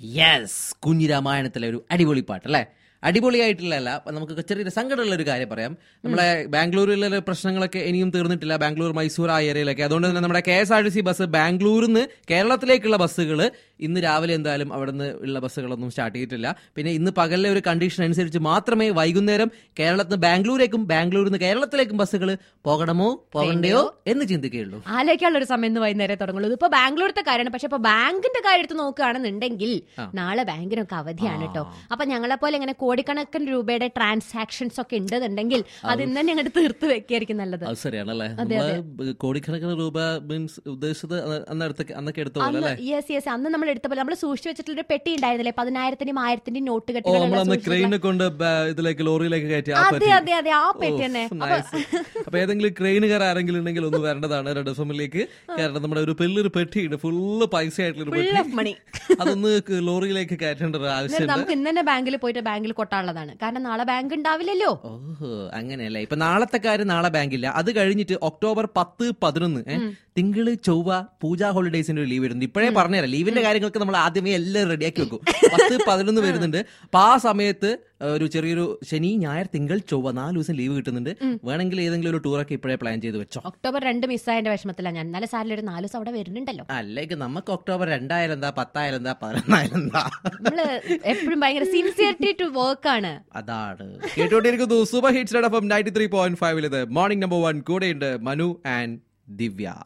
yes കുഞ്ഞിരാമായണത്തിലെ ഒരു അടിപൊളി പാട്ട് അല്ലേ അടിപൊളിയായിട്ടുള്ളതല്ല അപ്പൊ നമുക്ക് ചെറിയൊരു സങ്കടമുള്ള ഒരു കാര്യം പറയാം നമ്മളെ ബാംഗ്ലൂരിലെ പ്രശ്നങ്ങളൊക്കെ ഇനിയും തീർന്നിട്ടില്ല ബാംഗ്ലൂർ മൈസൂർ ആ ഏരിയയിലൊക്കെ അതുകൊണ്ട് തന്നെ നമ്മുടെ K S R T C bus ബാംഗ്ലൂരിൽ നിന്ന് കേരളത്തിലേക്കുള്ള ബസ്സുകൾ ഇന്ന് രാവിലെ എന്തായാലും അവിടെ നിന്ന് ഉള്ള ബസ്സുകളൊന്നും സ്റ്റാർട്ട് ചെയ്തിട്ടില്ല പിന്നെ ഇന്ന് പകലിലെ ഒരു കണ്ടീഷൻ അനുസരിച്ച് മാത്രമേ വൈകുന്നേരം കേരളത്തിൽ നിന്ന് ബാംഗ്ലൂരേക്കും ബാംഗ്ലൂരിൽ നിന്ന് കേരളത്തിലേക്കും ബസ്സുകൾ പോകണമോ പോകണ്ടയോ എന്ന് ചിന്തിക്കുകയുള്ളൂ ആലോചിക്കാനുള്ള ഒരു സമയം ഇന്ന് വൈകുന്നേരം തുടങ്ങുള്ളൂ ഇതിപ്പോ ബാംഗ്ലൂരത്തെ കാര്യമാണ് പക്ഷെ ഇപ്പൊ ബാങ്കിന്റെ കാര്യം എടുത്ത് നോക്കുകയാണെന്നുണ്ടെങ്കിൽ നാളെ ബാങ്കിനൊക്കെ അവധിയാണ് കേട്ടോ അപ്പൊ ഞങ്ങളെ പോലെ ഇങ്ങനെ കോടിക്കണക്കിന് രൂപയുടെ ട്രാൻസാക്ഷൻസ് ഒക്കെ ഉണ്ടെന്നുണ്ടെങ്കിൽ അത് ഇന്ന് തന്നെ അങ്ങോട്ട് തീർത്ത് വെക്കായിരിക്കും നല്ലത് അത് ശരിയാണല്ലേ നമ്മള് കോടിക്കണക്കിന് രൂപ മീൻസ് ഉദ്ദേശിച്ചത് അന്ന് അന്ന് അടുത്തൊക്കെ അന്നൊക്കെ എടുത്ത പോലെ അല്ലേ യെസ് യെസ് അന്ന് നമ്മൾ എടുത്ത പോലെ നമ്മൾ സൂക്ഷിച്ചു വെച്ചിട്ടുള്ള ഒരു പെട്ടി ഉണ്ടായിരുന്നില്ലേ പതിനായിരത്തിന്റെയും ആയിരത്തിന്റെയും നോട്ട് ഓ കെട്ടുകൾ നമ്മളന്ന് ക്രെയിനെ കൊണ്ട് ബാ- ഇതിലേക്ക് ലോറിയിലേക്ക് കയറ്റി ആ അതെ പറ്റി അതെ അതെ ആ പെട്ടി തന്നെ അപ്പൊ അപ്പൊ ഏതെങ്കിലും ക്രെയിനുകാർ ആരെങ്കിലും ഉണ്ടെങ്കിൽ ഒന്ന് വരേണ്ടതാണ് റെഡ് എഫ് എമ്മിലേക്ക് കാരണം നമ്മുടെ ഒരു വലിയൊരു പെട്ടിയുണ്ട് ഫുള്ള് പൈസ ആയിട്ടുള്ള ഒരു ഫുൾ പെട്ടി ഓഫ് മണി അതൊന്ന് ക- ലോറിയിലേക്ക് കയറ്റേണ്ട ഒരു ആവശ്യമുണ്ട് നമുക്ക് ഇന്ന് തന്നെ ബാങ്കിൽ പോയിട്ട് ബാങ്കിൽ കൊട്ടാനുള്ളതാണ് കാരണം നാളെ ബാങ്ക് ഉണ്ടാവില്ലല്ലോ ഓഹോ അങ്ങനെയല്ലേ ഇപ്പൊ നാളത്തെ കാര്യം നാളെ ബാങ്കില്ല അത് കഴിഞ്ഞിട്ട് ഒക്ടോബർ പത്ത് പതിനൊന്ന് ഏഹ്, തിങ്കള് ചൊവ്വ പൂജാ ഹോളിഡേസിന്റെ ഒരു ലീവ് വരുന്നുണ്ട് ഇപ്പോഴേ പറഞ്ഞുതരാം ലീവിന്റെ കാര്യങ്ങളൊക്കെ നമ്മൾ ആദ്യമേ എല്ലാം റെഡിയാക്കി വെക്കും പത്ത് പതിനൊന്ന് വരുന്നുണ്ട് അപ്പൊ ആ സമയത്ത് ഒരു ചെറിയൊരു ശനി ഞായർ തിങ്കൾ ചൊവ്വ നാല് ദിവസം ലീവ് കിട്ടുന്നുണ്ട് വേണമെങ്കിൽ ഏതെങ്കിലും ഒരു ടൂറൊക്കെ ഇപ്പോഴേ പ്ലാൻ ചെയ്ത് വെച്ചോ ഒക്ടോബർ രണ്ട് മിസ്സായതിന്റെ വിഷമത്തിലാണ് ഞാൻ എന്നാലും സാറിൽ ഒരു നാല് ദിവസം അവിടെ വരുന്നുണ്ടല്ലോ അല്ലെങ്കിൽ നമുക്ക് ഒക്ടോബർ രണ്ടായാലും എന്താ പത്തായാലും എന്താ പതിനൊന്നായാലും എന്താ നമ്മള് എപ്പോഴും ഭയങ്കര സിൻസിയറിറ്റി ടു വർക്ക് ആണ് അതാണ് കേട്ടോണ്ടിരിക്കുന്നു super hits ninety three point ഫൈവിലത് മോർണിംഗ് നമ്പർ വൺ കൂടെയുണ്ട് മനു ആൻഡ് ദിവ്യ